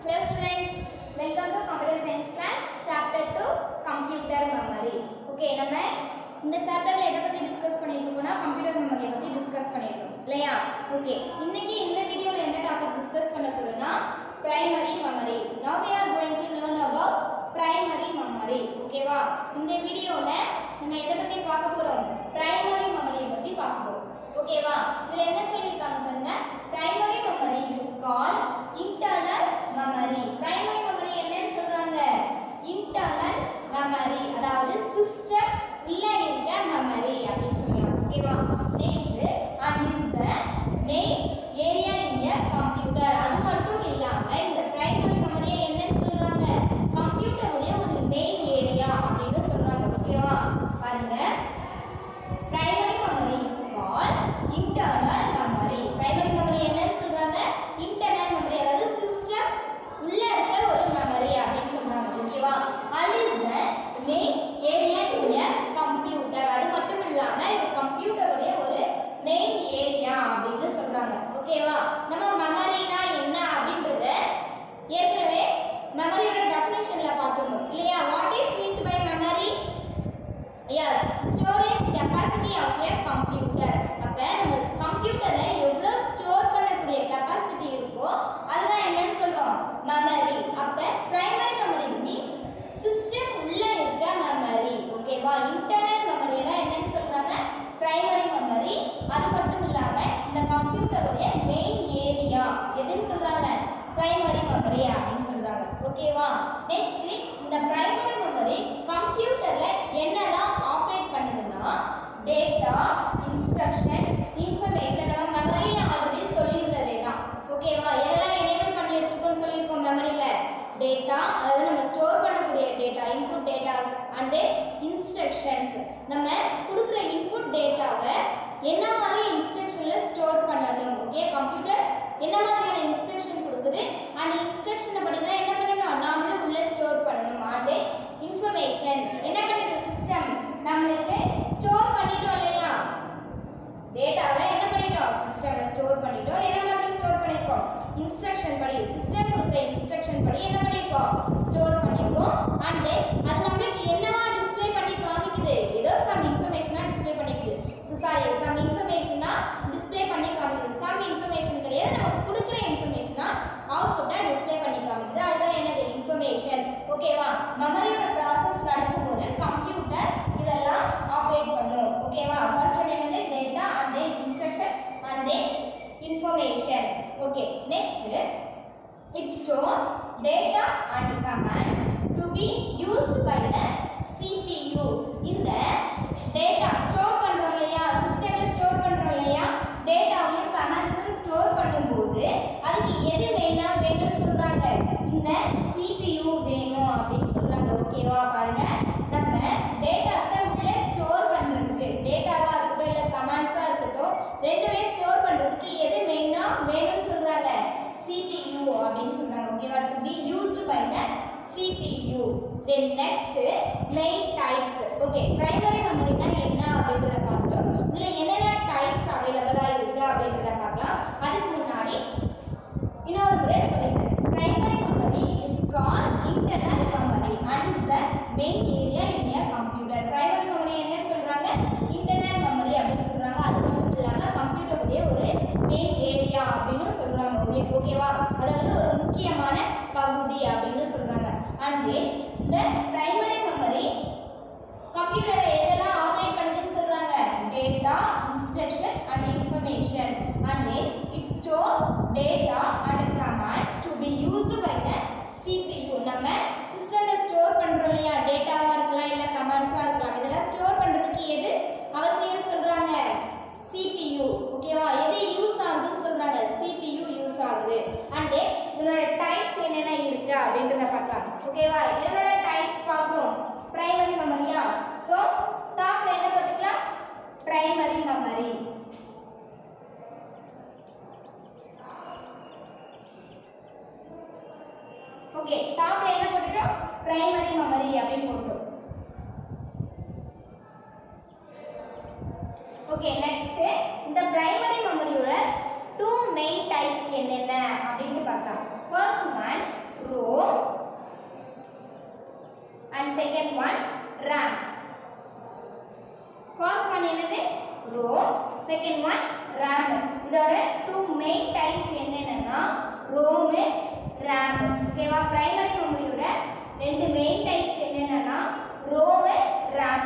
Hello students, welcome to computer science class chapter 2 computer memory. Okay, நம்ம இந்த சாப்டர்ல எதை பத்தி டிஸ்கஸ் பண்ணிட்டு இருக்கோம்னா கம்ப்யூட்டர் மெமரியை பத்தி டிஸ்கஸ் பண்ணிருக்கோம் இல்லையா ஓகே இன்னைக்கு இந்த வீடியோல எந்த டாபிக் டிஸ்கஸ் பண்ண போறோம்னா primary memory now we are going to learn about primary memory ஓகேவா இந்த வீடியோல நம்ம எதை பத்தி பார்க்க போறோம் பிரைமரி மெமரியை பத்தி பார்க்க போறோம் ஓகேவா இதுல என்ன சொல்லியிருக்காங்க பாருங்க primary memory is called internal memory primary memory என்னன்னு சொல்றாங்க இன்டர்னல் மெமரி அதாவது சிஸ்டம் உள்ள இருக்க மெமரி அப்படின்னு சொல்றாங்க ஓகேவா next and is the main area in a computer அது மட்டும் இல்லாம இந்த பிரைமரி மெமரியை என்னன்னு சொல்றாங்க கம்ப்யூட்டருடைய ஒரு மெயின் ஏரியா அப்படின்னு சொல்றாங்க ஓகேவா பாருங்க primary memory is called internal memory primary memory என்னன்னு சொல்றாங்க இன்டர்னல் மெமரி அதாவது சிஸ்டம் உள்ள இருக்க ஒரு மெமரி அப்படின்னு சொல்றாங்க ஓகேவா and is the main area in computer அது மட்டும் இல்லாம இது கம்ப்யூட்டருடைய ஒரு மெயின் ஏரியா அப்படின்னு சொல்றாங்க ஓகேவா நம்ம மெமரினா என்ன அப்படின்றத ஏற்கனவே மெமரியோட டெஃபினேஷன்ல பார்த்துருந்தோம் இல்லையா what is meant by memory is storage capacity of a computer அப்போ நம்ம கம்ப்யூட்டரில் எவ்வளோ ஸ்டோர் பண்ணக்கூடிய கெப்பாசிட்டி இருக்கோ அதுதான் என்னன்னு சொல்கிறோம் மெமரி அப்போ பிரைமரி மெமரி மீன்ஸ் சிஸ்டம் உள்ளே இருக்க மெமரி ஓகேவா இன்டர்னல் மெமரி தான் என்னன்னு சொல்கிறாங்க பிரைமரி மெமரி அது மட்டும் இல்லாமல் இந்த கம்ப்யூட்டருடைய மெயின் ஏரியா எதுன்னு சொல்கிறாங்க பிரைமரி மெமரி அப்படின்னு சொல்கிறாங்க ஓகேவா நெக்ஸ்ட் இந்த பிரைமரி மெமரி கம்ப்யூட்டர்ல என்னெல்லாம் ஆப்ரேட் பண்ணுதுன்னா டேட்டா இன்ஸ்ட்ரக்ஷன் இன்ஃபர்மேஷன் நம்ம மெமரியில ஆல்ரெடி சொல்லியிருந்ததே தான் ஓகேவா எதெல்லாம் எனேபிள் பண்ணி வச்சிருக்கோம்னு சொல்லியிருக்கோம் மெமரியில டேட்டா அதாவது நம்ம ஸ்டோர் பண்ணக்கூடிய data input datas and instructions நம்ம கொடுக்குற இன்புட் டேட்டாவை என்ன மாதிரி இன்ஸ்ட்ரக்ஷன்ல ஸ்டோர் பண்ணணும் ஓகே கம்ப்யூட்டர் என்ன மாதிரியான இன்ஸ்ட்ரக்ஷன் கொடுக்குது அந்த இன்ஸ்ட்ரக்ஷனை படி தான் என்ன பண்ணணும் நாமளும் உள்ள ஸ்டோர் பண்ணணும் அண்ட் இன்ஃபர்மேஷன் என்ன பண்ணுது சிஸ்டம் நம்மளுக்கு ஸ்டோர் பண்ணிட்டோம் இல்லையா டேட்டாவை என்ன பண்ணிட்டோம் சிஸ்டம்ல ஸ்டோர் பண்ணிட்டோம் என்ன மாதிரி ஸ்டோர் பண்ணிருக்கோம் இன்ஸ்ட்ரக்ஷன் படி சிஸ்டம் கொடுக்குற இன்ஸ்ட்ரக்ஷன் படி என்ன பண்ணிருக்கோம் ஸ்டோர் பண்ணிருக்கோம் அண்ட் அது நம்மளுக்கு என்னவா டிஸ்ப்ளே பண்ணி காமிக்குது ஏதோ சம் இன்ஃபர்மேஷனா டிஸ்ப்ளே பண்ணிக்குது சாரி சம் இன்ஃபர்மேஷனா டிஸ்ப்ளே பண்ணி காமிக்குது சம் இன்ஃபர்மேஷன் கிடையாது நம்ம கொடுக்குற இன்ஃபர்மேஷனா அவுட்புட்டா டிஸ்ப்ளே பண்ணி காமிக்குது அதுதான் என்னது இன்ஃபர்மேஷன் ஓகேவா மெமரியோட ப்ராசஸ் நடக்கும்போது கம்ப்யூட்டர் இதெல்லாம் ஆப்ரேட் பண்ணும் ஓகேவா ஃபர்ஸ்ட் ஒன் என்னது data and then instruction and then information okay next it stores data and commands to be used by the CPU இந்த data store பண்றோம் இல்லையா சிஸ்டம்ல ஸ்டோர் பண்றோம் இல்லையா டேட்டாவையும் கமாண்ட்ஸையும் ஸ்டோர் பண்ணும்போது அதுக்கு எது மெயினா வேணும்னு சொல்றாங்க இந்த CPU வேணும் அப்படின்னு சொல்றாங்க ஓகேவா பாருங்க நம்ம டேட்டாஸை உள்ளே ஸ்டோர் பண்றதுக்கு டேட்டாவா இருக்கட்டும் இல்ல கமாண்ட்ஸா இருக்கட்டும் ரெண்டுமே ஸ்டோர் பண்றதுக்கு எது மெயினா வேணும்னு சொல்றாங்க CPU அப்படின்னு சொல்றாங்க ஓகேவா to be used by the CPU then next main types okay primary மெமரினா என்ன அப்படின்றத பார்த்துட்டோம் இதுல என்னென்ன டைப்ஸ் அவைலபிளா இருக்கு அப்படின்றத பார்க்கலாம் அதுக்கு முன்னாடி இன்னொரு முறை சொல்லிட்டேன் primary memory is call internal memory and is the main area in a computer primary memory என்ன சொல்றாங்க இன்டர்னல் மெமரி அப்படின்னு சொல்றாங்க அது மட்டும் இல்லாம கம்ப்யூட்டருடைய ஒரு மெயின் ஏரியா அப்படின்னு சொல்றாங்க ஓகே ஓகேவா அதாவது ஒரு முக்கியமான பகுதி அப்படின்னு சொல்றாங்க அண்ட் இந்த பிரைமரி மெமரி கம்ப்யூட்டரை எதெல்லாம் ஆப்ரேட் பண்ணுதுன்னு சொல்றாங்க data instruction and information and then it stores data and commands to be used by the CPU நம்ம சிஸ்டம்ல ஸ்டோர் பண்றோம் இல்லையா டேட்டாவா இருக்கலாம் இல்ல கமாண்ட்ஸா இருக்கலாம் இதெல்லாம் ஸ்டோர் பண்றதுக்கு எது அவசியம் சொல்றாங்க CPU ஓகேவா எது யூஸ் ஆகுதுன்னு சொல்றாங்க CPU யூஸ் ஆகுது அண்ட் இதனோட டைப்ஸ் என்னென்ன இருக்கு அப்படின்றத பார்க்கலாம் ஓகேவா இதனோட டைப்ஸ் பார்க்குறோம் பிரைமரி மெமரியா ஸோ டாப்ல என்ன போட்டுக்கலாம் பிரைமரி மெமரி ஓகே டாப்ல என்ன போட்டுட்டோம் பிரைமரி மெமரி அப்படின்னு போட்டுட்டோம் ஓகே நெக்ஸ்ட் இந்த பிரைமரி மெமரியோட டூ மெயின் டைப்ஸ் என்னென்ன அப்படின்னு பார்த்தா first one one RAM first one என்னது ரோ செகண்ட் ஒன் ரேம் இதோட டூ மெயின் டைப்ஸ் என்னென்னா ரோமு ரேம் ஓகேவா பிரைமரி மெமரியோட ரெண்டு மெயின் டைப்ஸ் என்னென்னா ரோமு ரேம்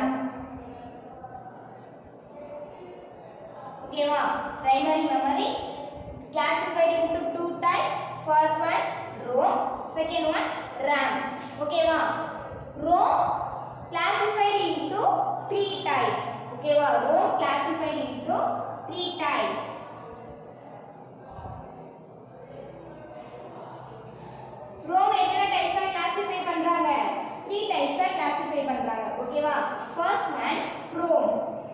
ஓகேவா primary memory classified into two types first one row second one ram ஓகேவா row classified into three types ஓகேவா row classified into three types row எத்தனை டைப்ஸா கிளாசிஃபை பண்றாங்க த்ரீ டைப்ஸா கிளாசிஃபை பண்றாங்க ஓகேவா first one ROM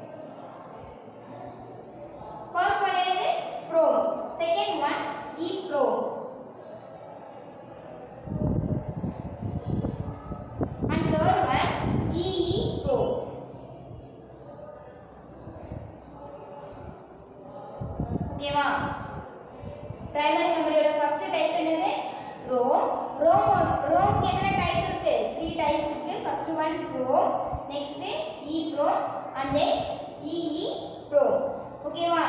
first one என்னது PROM second one EPROM and third one EEPROM ஓகேவா பிரைமரி மெமரியோட ஃபர்ஸ்ட் டைப் என்னது ரோம் ரோம் ரோம்க்கு எத்தனை டைப் இருக்கு த்ரீ டைப்ஸ் இருக்கு first one ROM next EPROM and then EEPROM ஓகேவா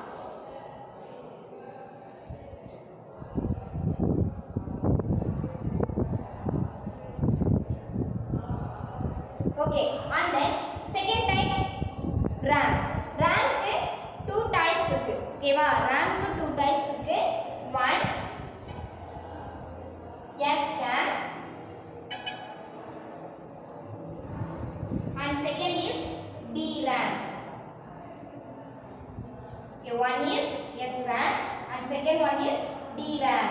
okay and then second type RAM RAMக்கு two types இருக்கு ஓகேவா RAMக்கு டூ டைப்ஸ் இருக்கு one SRAM and second is DRAM okay one is SRAM and second one is DRAM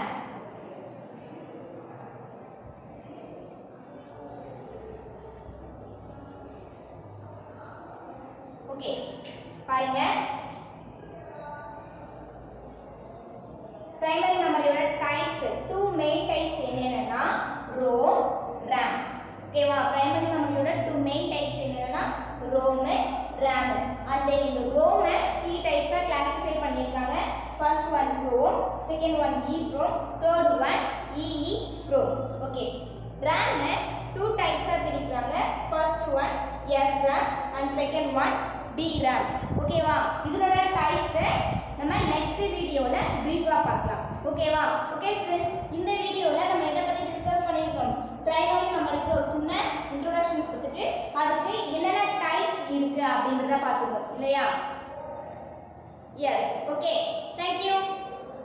okay பாருங்க primary மெமரியோட types two main types என்னென்னா ROM RAM ஓகேவா primary மெமரியோட டூ மெயின் டைப்ஸ் என்னென்னா ரோமு ரேம் அண்ட் தென் இந்த ரோமை three டைப்ஸாக classify பண்ணியிருக்காங்க first one ROM second one EPROM third one EEPROM okay ரேமை டூ டைப்ஸாக பிரிக்கிறாங்க first one SRAM and second one DRAM ஓகேவா இதனோட டைப்ஸை நம்ம நெக்ஸ்ட் வீடியோவில் ப்ரீஃபாக பார்க்கலாம் ஓகேவா ஓகே ஸ்டூடெண்ட்ஸ் இந்த வீடியோவில் நம்ம எதை பற்றி டிஸ்கஸ் பண்ணியிருக்கோம் பிரைமரி மெமரிக்கு ஒரு சின்ன இன்ட்ரோடக்ஷன் கொடுத்துட்டு அதுக்கு என்னென்ன டைப்ஸ் இருக்குது அப்படின்றத பார்த்துருக்கோம் இல்லையா எஸ் ஓகே தேங்க்யூ